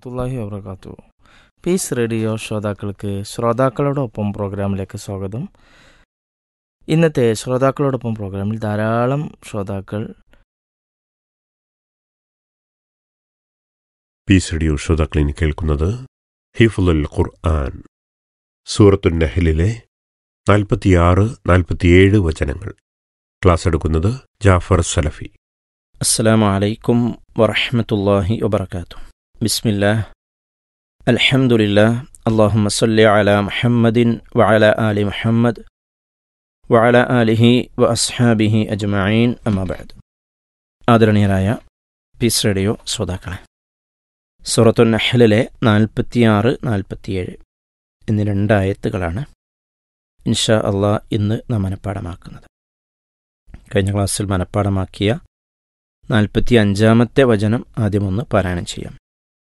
വറഹമത്തല്ലാഹി വാബർക്കാത്തു piece radio ശ്രോതാക്കൾക്ക് ശ്രോതാക്കളോടൊപ്പം പ്രോഗ്രാമിലേക്ക് സ്വാഗതം ഇന്നത്തെ ശ്രോതാക്കളോടൊപ്പം പ്രോഗ്രാമിൽ ധാരാളം ശ്രോതാക്കൾ പീസ് റേഡിയോ ശ്രോതാക്കളിൽ കേൾക്കുന്നത് ഹിഫുൽ ഖുർആൻ സൂറത്തുൻ നഹലിലെ നാൽപ്പത്തിയാറ് നാൽപ്പത്തിയേഴ് വചനങ്ങൾ ക്ലാസ് എടുക്കുന്നത് ജാഫർ സലഫി السلام عليكم ورحمة الله وبركاته بسم الله الحمد لله اللهم صل على محمد وعلى آل محمد وعلى آله وأصحابه أجمعين أما بعد ആദരണീയരായ പീസ് റേഡിയോ ശ്രോതാക്കളെ സൂറത്തു നഹ്ലിലെ നാൽപ്പത്തിയാറ് നാൽപ്പത്തിയേഴ് എന്നീ രണ്ടായത്തുകളാണ് ഇൻഷാ അള്ളാഹ് ഇന്ന് നാം മനഃപ്പാടമാക്കുന്നത് കഴിഞ്ഞ ക്ലാസ്സിൽ മനഃപ്പാടമാക്കിയ നാൽപ്പത്തി അഞ്ചാമത്തെ വചനം ആദ്യമൊന്ന് പാരായണം ചെയ്യാം